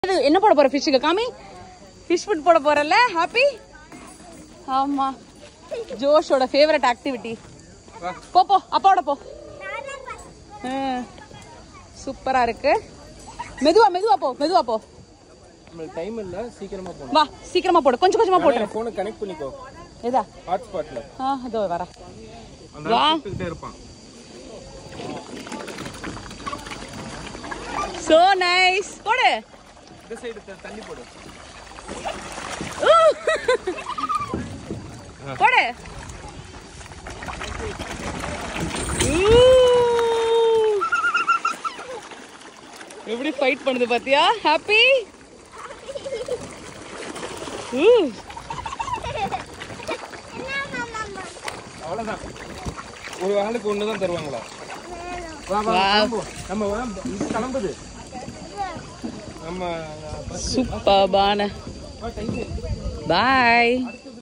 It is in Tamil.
இது என்ன போட போற ஃபிஷ்ஷுக்கு காமி ஃபிஷ் ஃபுட் போட போறல ஹாப்பி ஆமா ஜோஷோட ஃபேவரட் ஆக்டிவிட்டி போ போ அப்பாவோட போ சூப்பரா இருக்கு மெதுவா மெதுவா போ மெதுவா போ நம்மளுக்கு டைம் இல்ல சீக்கிரமா போகணும் வா சீக்கிரமா போடு கொஞ்சம் கொஞ்சமா போட்டுரு போனை கனெக்ட் பண்ணிக்கோ எதா ஹாட்ஸ்பாட்ல ஆ இதோ வர அந்த வா. கூப்பிட்டுக்கிட்டே இருப்பான் சோ நைஸ் போடு இந்த சைடு தள்ளி போடு ஊ. போடு ஊ. எப்படி ஃபைட் பண்ணுது பாத்தியா ஹாப்பி அவ்வளவுதான் ஒரு ஆளுக்கு ஒண்ணுதான் தருவாங்களா வா வா Wow. கிளம்புவோம். நம்ம வா, இது கிளம்புது நம்ம சூப்பர்பான டைம் பாய்